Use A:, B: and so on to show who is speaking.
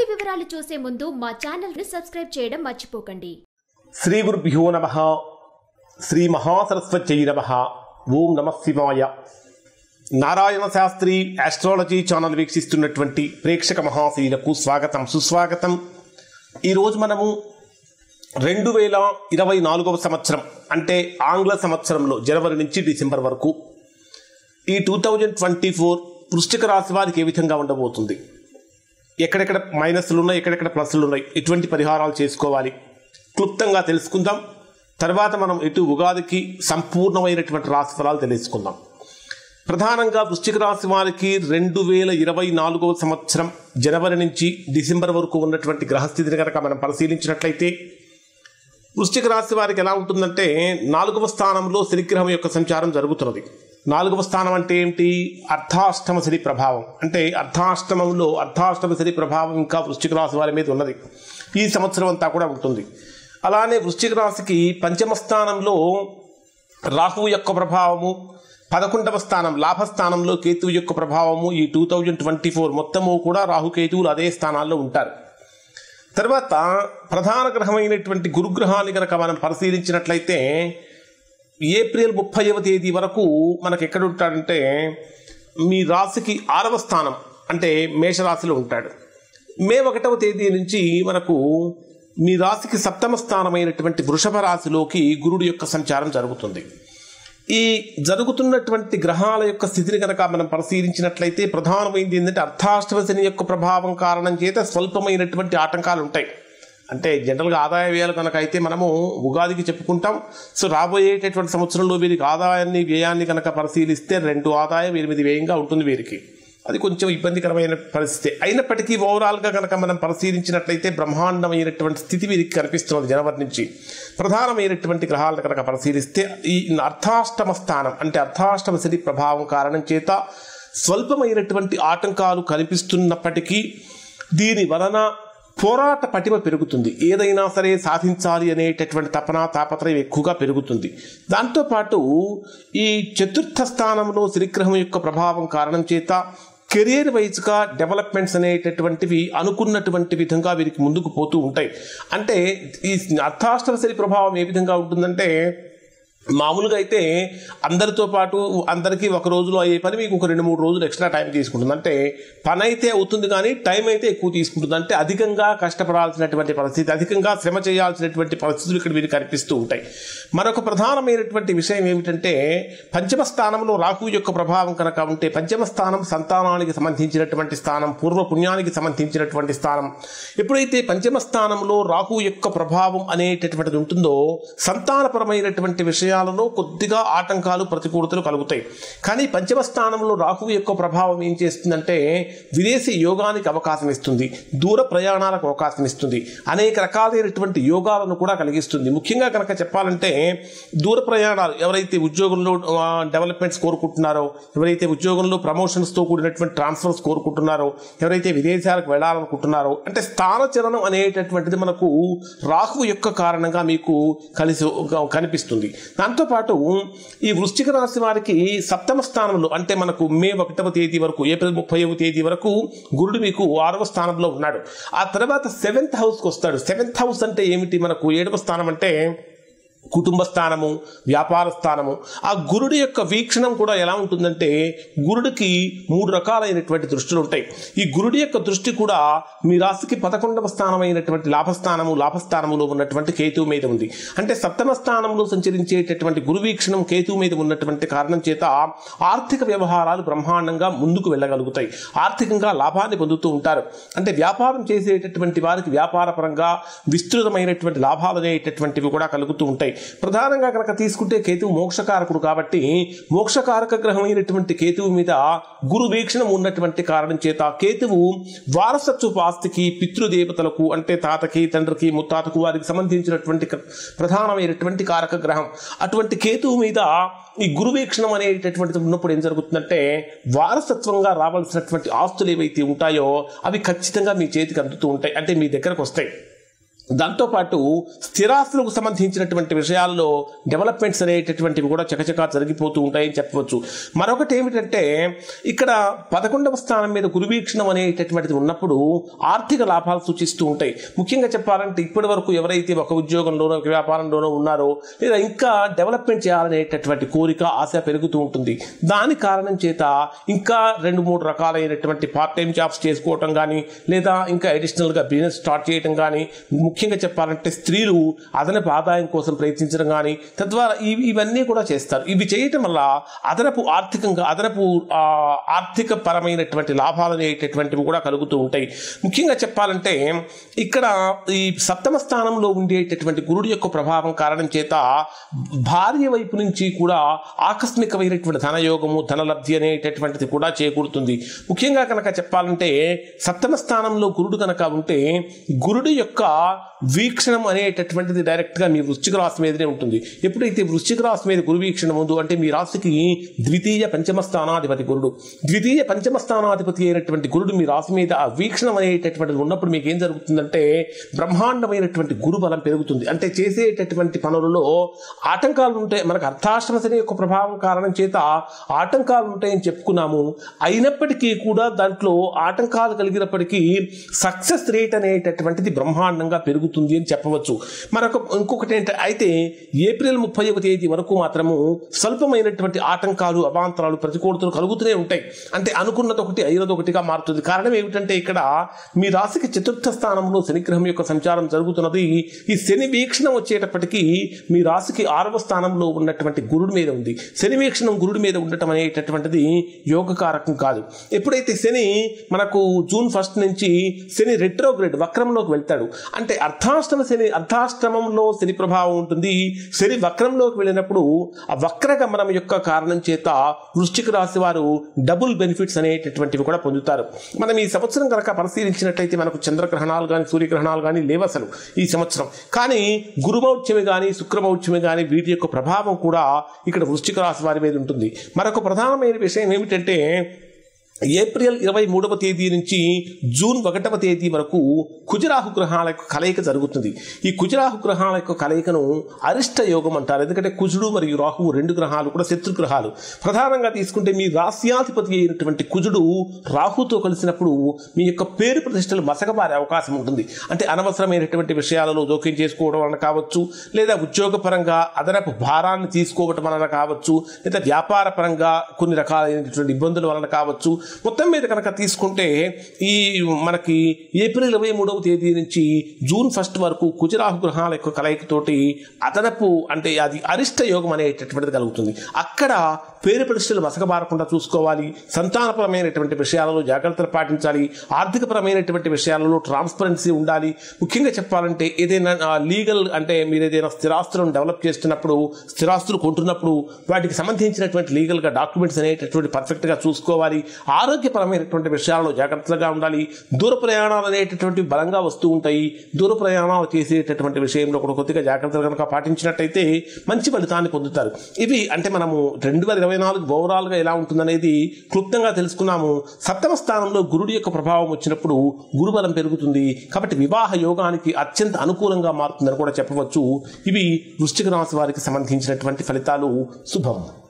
A: పూర్తి వివరాలు చూసే ముందు మా ఛానల్ ని సబ్స్క్రైబ్ చేయడం మర్చిపోకండి
B: శ్రీ గురుభ్యో నమ శ్రీ మహాసరస్వత్యై నమ ఓం నమ శివాయ నారాయణ శాస్త్రి ఆస్ట్రాలజీ ఛానల్ వీక్షిస్తున్నటువంటి ప్రేక్షక మహాశీలకు స్వాగతం సుస్వాగతం ఈరోజు మనము రెండు వేల ఇరవై నాలుగవ సంవత్సరం అంటే ఆంగ్ల సంవత్సరంలో జనవరి నుంచి డిసెంబర్ వరకు ఈ టూ థౌజండ్ ట్వంటీ ఫోర్ వృశ్చిక రాశి వారికి ఏ విధంగా ఉండబోతుంది ఎక్కడెక్కడ మైనస్లు ఉన్నాయి ఎక్కడెక్కడ ప్లస్లు ఉన్నాయి ఎటువంటి పరిహారాలు చేసుకోవాలి క్లుప్తంగా తెలుసుకుందాం తర్వాత మనం ఎటు ఉగాదికి సంపూర్ణమైనటువంటి రాశి ఫలాలు తెలుసుకుందాం ప్రధానంగా వృశ్చిక రాశి వారికి రెండు వేల ఇరవై నాలుగవ సంవత్సరం జనవరి నుంచి డిసెంబర్ వరకు ఉన్నటువంటి గ్రహస్థితిని కనుక మనం పరిశీలించినట్లయితే వృశ్చిక రాశి వారికి ఎలా ఉంటుందంటే నాలుగవ స్థానంలో శనిగ్రహం యొక్క సంచారం జరుగుతున్నది నాలుగవ స్థానం అంటే ఏంటి అర్ధాష్టమ శని ప్రభావం అంటే అర్ధాష్టమంలో అర్ధాష్టమ శని ప్రభావం ఇంకా వృశ్చిక రాశి వారి మీద ఉన్నది ఈ సంవత్సరం అంతా కూడా ఉంటుంది అలానే వృశ్చిక రాశికి పంచమ స్థానంలో రాహువు యొక్క ప్రభావము పదకొండవ స్థానం లాభస్థానంలో కేతువు యొక్క ప్రభావము ఈ టూ థౌజండ్ ట్వంటీ ఫోర్ మొత్తము కూడా రాహుకేతువులు అదే స్థానాల్లో ఉంటారు తర్వాత ప్రధాన గ్రహమైనటువంటి గురుగ్రహాన్ని కనుక మనం పరిశీలించినట్లయితే ఏప్రిల్ ముప్పైవ తేదీ వరకు మనకు ఎక్కడ ఉంటాడంటే మీ రాశికి ఆరవ స్థానం అంటే మేషరాశిలో ఉంటాడు మే ఒకటవ తేదీ నుంచి మనకు మీ రాశికి సప్తమ స్థానమైనటువంటి వృషభ రాశిలోకి గురుడు యొక్క సంచారం జరుగుతుంది ఈ జరుగుతున్నటువంటి గ్రహాల యొక్క స్థితిని కనుక మనం పరిశీలించినట్లయితే ప్రధానమైనది ఏంటంటే అర్ధాష్టమ శని యొక్క ప్రభావం కారణం చేత స్వల్పమైనటువంటి ఆటంకాలు ఉంటాయి అంటే జనరల్గా ఆదాయ వ్యయాలు కనుక అయితే మనము ఉగాదికి చెప్పుకుంటాం సో రాబోయేటటువంటి సంవత్సరంలో వీరికి ఆదాయాన్ని వ్యయాన్ని కనుక పరిశీలిస్తే రెండు ఆదాయం ఎనిమిది వ్యయంగా ఉంటుంది వీరికి అది కొంచెం ఇబ్బందికరమైన పరిస్థితి అయినప్పటికీ ఓవరాల్గా కనుక మనం పరిశీలించినట్లయితే బ్రహ్మాండమైనటువంటి స్థితి వీరికి కనిపిస్తున్నది జనవరి నుంచి ప్రధానమైనటువంటి గ్రహాలను కనుక పరిశీలిస్తే ఈ అర్ధాష్టమ స్థానం అంటే అర్ధాష్టమ శని ప్రభావం కారణం చేత స్వల్పమైనటువంటి ఆటంకాలు కనిపిస్తున్నప్పటికీ దీని వలన పోరాట పటిమ పెరుగుతుంది ఏదైనా సరే సాధించాలి అనేటటువంటి తపన తాపత్రయం ఎక్కువగా పెరుగుతుంది దాంతోపాటు ఈ చతుర్థ స్థానంలో శ్రీగ్రహం యొక్క ప్రభావం కారణం చేత కెరియర్ వైజ్గా డెవలప్మెంట్స్ అనేటటువంటివి అనుకున్నటువంటి విధంగా వీరికి ముందుకు పోతూ ఉంటాయి అంటే ఈ అర్థాష్టమ శని ప్రభావం ఏ విధంగా ఉంటుందంటే మామూలుగా అయితే అందరితో పాటు అందరికీ ఒక రోజులో అయ్యే పని మీకు ఒక రెండు మూడు రోజులు ఎక్స్ట్రా టైం తీసుకుంటుంది అంటే పని అయితే అవుతుంది కానీ టైం అయితే ఎక్కువ తీసుకుంటుంది అంటే అధికంగా కష్టపడాల్సినటువంటి పరిస్థితి అధికంగా శ్రమ చేయాల్సినటువంటి పరిస్థితులు ఇక్కడ వీరికి కనిపిస్తూ ఉంటాయి మరొక ప్రధానమైనటువంటి విషయం ఏమిటంటే పంచమ స్థానంలో రాహు యొక్క ప్రభావం కనుక ఉంటే పంచమ స్థానం సంతానానికి సంబంధించినటువంటి స్థానం పూర్వ పుణ్యానికి సంబంధించినటువంటి స్థానం ఎప్పుడైతే పంచమ స్థానంలో రాహు యొక్క ప్రభావం అనేటటువంటిది ఉంటుందో సంతానపరమైనటువంటి విషయాలలో కొద్దిగా ఆటంకాలు ప్రతికూలతలు కలుగుతాయి కానీ పంచమ స్థానంలో రాహువు యొక్క ప్రభావం ఏం చేస్తుందంటే విదేశీ యోగానికి అవకాశం ఇస్తుంది దూర ప్రయాణాలకు అవకాశం ఇస్తుంది అనేక రకాలైనటువంటి యోగాలను కూడా కలిగిస్తుంది ముఖ్యంగా కనుక చెప్పాలంటే దూర ప్రయాణాలు ఎవరైతే ఉద్యోగంలో ఆ, డెవలప్మెంట్స్ కోరుకుంటున్నారో ఎవరైతే ఉద్యోగంలో ప్రమోషన్స్తో కూడినటువంటి ట్రాన్స్ఫర్స్ కోరుకుంటున్నారో ఎవరైతే విదేశాలకు వెళ్ళాలనుకుంటున్నారో అంటే స్థానచలనం అనేటటువంటిది మనకు రాహువు యొక్క కారణంగా మీకు కలిసి కనిపిస్తుంది దాంతోపాటు ఈ వృశ్చిక రాశి వారికి సప్తమ స్థానంలో అంటే మనకు మే ఒకటవ తేదీ వరకు ఏప్రిల్ ముప్పైవ తేదీ వరకు గురుడు మీకు ఆరవ స్థానంలో ఉన్నాడు ఆ తర్వాత సెవెంత్ హౌస్కి వస్తాడు సెవెంత్ హౌస్ అంటే ఏమిటి మనకు ఏడవ స్థానం అంటే కుటుంబ స్థానము వ్యాపార స్థానము ఆ గురుడి యొక్క వీక్షణం కూడా ఎలా ఉంటుందంటే గురుడికి మూడు రకాలైనటువంటి దృష్టిలు ఉంటాయి ఈ గురుడి యొక్క దృష్టి కూడా మీ రాశికి పదకొండవ స్థానమైనటువంటి లాభస్థానము లాభస్థానములో ఉన్నటువంటి కేతువు మీద ఉంది అంటే సప్తమ స్థానంలో సంచరించేటటువంటి గురు వీక్షణం కేతువు మీద ఉన్నటువంటి కారణం చేత ఆర్థిక వ్యవహారాలు బ్రహ్మాండంగా ముందుకు వెళ్ళగలుగుతాయి ఆర్థికంగా లాభాన్ని పొందుతూ ఉంటారు అంటే వ్యాపారం చేసేటటువంటి వారికి వ్యాపార పరంగా విస్తృతమైనటువంటి లాభాలు అనేటటువంటివి కూడా కలుగుతూ ఉంటాయి ప్రధానంగా కనుక తీసుకుంటే కేతువు మోక్షకారకుడు కాబట్టి మోక్షకారక గ్రహమైనటువంటి కేతువు మీద గురు వీక్షణం ఉన్నటువంటి కారణం చేత కేతువు వారసత్వపు ఆస్తికి పితృదేవతలకు అంటే తాతకి తండ్రికి ముత్తాతకు వారికి సంబంధించినటువంటి క- ప్రధానమైనటువంటి కారక గ్రహం అటువంటి కేతువు మీద ఈ గురు వీక్షణం అనేటటువంటిది ఉన్నప్పుడు ఏం జరుగుతుందంటే వారసత్వంగా రావాల్సినటువంటి ఆస్తులు ఏవైతే ఉంటాయో అవి ఖచ్చితంగా మీ చేతికి అందుతూ ఉంటాయి అంటే మీ దగ్గరకు వస్తాయి దాంతోపాటు స్థిరాస్తులకు సంబంధించినటువంటి విషయాల్లో డెవలప్మెంట్స్ అనేటటువంటివి కూడా చకచకా జరిగిపోతూ ఉంటాయని చెప్పవచ్చు మరొకటి ఏమిటంటే ఇక్కడ పదకొండవ స్థానం మీద గురువీక్షణం అనేటటువంటిది ఉన్నప్పుడు ఆర్థిక లాభాలు సూచిస్తూ ఉంటాయి ముఖ్యంగా చెప్పాలంటే ఇప్పటి వరకు ఎవరైతే ఒక ఉద్యోగంలోనో ఒక వ్యాపారంలోనో ఉన్నారో లేదా ఇంకా డెవలప్మెంట్ చేయాలనేటటువంటి కోరిక ఆశ పెరుగుతూ ఉంటుంది దాని కారణం చేత ఇంకా రెండు మూడు రకాలైనటువంటి పార్ట్ టైం జాబ్స్ చేసుకోవటం కానీ లేదా ఇంకా అడిషనల్గా బిజినెస్ స్టార్ట్ చేయటం కానీ ముఖ్యంగా చెప్పాలంటే స్త్రీలు అదనపు ఆదాయం కోసం ప్రయత్నించడం కానీ తద్వారా ఇవి ఇవన్నీ కూడా చేస్తారు ఇవి చేయటం వల్ల అదనపు ఆర్థికంగా అదనపు ఆ, ఆర్థిక పరమైనటువంటి లాభాలు అనేటటువంటివి కూడా కలుగుతూ ఉంటాయి ముఖ్యంగా చెప్పాలంటే ఇక్కడ ఈ సప్తమ స్థానంలో ఉండేటటువంటి గురుడు యొక్క ప్రభావం కారణం చేత భార్య వైపు నుంచి కూడా ఆకస్మికమైనటువంటి ధనయోగము ధనలబ్ధి అనేటటువంటిది కూడా చేకూరుతుంది ముఖ్యంగా కనుక చెప్పాలంటే సప్తమ స్థానంలో గురుడు కనుక ఉంటే గురుడు యొక్క వీక్షణం అనేటటువంటిది డైరెక్ట్గా మీ వృశ్చిక రాశి మీదనే ఉంటుంది ఎప్పుడైతే వృశ్చిక రాశి మీద గురు వీక్షణం ఉందో అంటే మీ రాశికి ద్వితీయ పంచమ స్థానాధిపతి గురుడు ద్వితీయ పంచమ స్థానాధిపతి అయినటువంటి గురుడు మీ రాశి మీద ఆ వీక్షణం అనేటటువంటిది ఉన్నప్పుడు మీకు ఏం జరుగుతుందంటే బ్రహ్మాండమైనటువంటి గురు బలం పెరుగుతుంది అంటే చేసేటటువంటి పనులలో ఆటంకాలు ఉంటాయి మనకు అర్థాశ్రమ శని యొక్క ప్రభావం కారణం చేత ఆటంకాలు ఉంటాయని చెప్పుకున్నాము అయినప్పటికీ కూడా దాంట్లో ఆటంకాలు కలిగినప్పటికీ సక్సెస్ రేట్ అనేటటువంటిది బ్రహ్మాండంగా పెరుగుతుంది అని చెప్పవచ్చు మరొక ఇంకొకటి ఏంటంటే అయితే ఏప్రిల్ ముప్పై తేదీ వరకు మాత్రము స్వల్పమైనటువంటి ఆటంకాలు అవాంతరాలు ప్రతికూలతలు కలుగుతూనే ఉంటాయి అంటే అనుకున్నది ఒకటి అయినది ఒకటిగా మారుతుంది కారణం ఏమిటంటే ఇక్కడ మీ రాశికి చతుర్థ స్థానంలో శనిగ్రహం యొక్క సంచారం జరుగుతున్నది ఈ శని వీక్షణం వచ్చేటప్పటికీ మీ రాశికి ఆరవ స్థానంలో ఉన్నటువంటి గురుడి మీద ఉంది శని వీక్షణం గురుడి మీద ఉండటం అనేటటువంటిది యోగకారకం కాదు ఎప్పుడైతే శని మనకు జూన్ ఫస్ట్ నుంచి శని రెట్రోగ్రేడ్ వక్రంలోకి వెళ్తాడు అంటే అర్ధాష్టమ శని అర్ధాష్టమంలో శని ప్రభావం ఉంటుంది శని వక్రంలోకి వెళ్ళినప్పుడు ఆ వక్ర గమనం యొక్క కారణం చేత వృశ్చిక రాశి వారు డబుల్ బెనిఫిట్స్ అనేటటువంటివి కూడా పొందుతారు మనం ఈ సంవత్సరం కనుక పరిశీలించినట్టయితే మనకు చంద్రగ్రహణాలు కానీ సూర్యగ్రహణాలు కానీ లేవు అసలు ఈ సంవత్సరం కానీ గురుమౌఢ్యమి కానీ శుక్రమౌఢ్యమి కానీ వీటి యొక్క ప్రభావం కూడా ఇక్కడ వృశ్చిక రాశి వారి మీద ఉంటుంది మరొక ప్రధానమైన విషయం ఏమిటంటే ఏప్రిల్ ఇరవై మూడవ తేదీ నుంచి జూన్ ఒకటవ తేదీ వరకు కుజరాహు గ్రహాల యొక్క కలయిక జరుగుతుంది ఈ కుజరాహు గ్రహాల యొక్క కలయికను అరిష్ట యోగం అంటారు ఎందుకంటే కుజుడు మరియు రాహువు రెండు గ్రహాలు కూడా శత్రు గ్రహాలు ప్రధానంగా తీసుకుంటే మీ రాస్యాధిపతి అయినటువంటి కుజుడు రాహుతో కలిసినప్పుడు మీ యొక్క పేరు ప్రతిష్టలు మసకబారే అవకాశం ఉంటుంది అంటే అనవసరమైనటువంటి విషయాలలో జోక్యం చేసుకోవడం వలన కావచ్చు లేదా ఉద్యోగపరంగా అదనపు భారాన్ని తీసుకోవటం వలన కావచ్చు లేదా వ్యాపార పరంగా కొన్ని రకాలైనటువంటి ఇబ్బందుల వలన కావచ్చు మొత్తం మీద కనుక తీసుకుంటే ఈ మనకి ఏప్రిల్ ఇరవై మూడవ తేదీ నుంచి జూన్ ఫస్ట్ వరకు కుజరాహు గ్రహాల యొక్క కలయికతోటి అదనపు అంటే అది అరిష్ట యోగం అనేటటువంటిది కలుగుతుంది అక్కడ పేరు ప్రతిష్టలు మసకబారకుండా చూసుకోవాలి సంతానపరమైనటువంటి విషయాలలో జాగ్రత్తలు పాటించాలి ఆర్థికపరమైనటువంటి విషయాలలో ట్రాన్స్పరెన్సీ ఉండాలి ముఖ్యంగా చెప్పాలంటే ఏదైనా లీగల్ అంటే మీరు ఏదైనా స్థిరాస్తులను డెవలప్ చేస్తున్నప్పుడు స్థిరాస్తులు కొంటున్నప్పుడు వాటికి సంబంధించినటువంటి లీగల్గా డాక్యుమెంట్స్ అనేటటువంటి పర్ఫెక్ట్గా చూసుకోవాలి ఆరోగ్యపరమైనటువంటి విషయాలలో జాగ్రత్తగా ఉండాలి దూర ప్రయాణాలు అనేటటువంటి బలంగా వస్తూ ఉంటాయి దూర ప్రయాణాలు చేసేటటువంటి విషయంలో కూడా కొద్దిగా జాగ్రత్తలు కనుక పాటించినట్టయితే మంచి ఫలితాన్ని పొందుతారు ఇవి అంటే మనము రెండు వేల ఇరవై నాలుగు ఓవరాల్గా ఎలా ఉంటుందనేది క్లుప్తంగా తెలుసుకున్నాము సప్తమ స్థానంలో గురుడి యొక్క ప్రభావం వచ్చినప్పుడు గురుబలం పెరుగుతుంది కాబట్టి వివాహ యోగానికి అత్యంత అనుకూలంగా మారుతుందని కూడా చెప్పవచ్చు ఇవి వృశ్చిక రాశి వారికి సంబంధించినటువంటి ఫలితాలు శుభం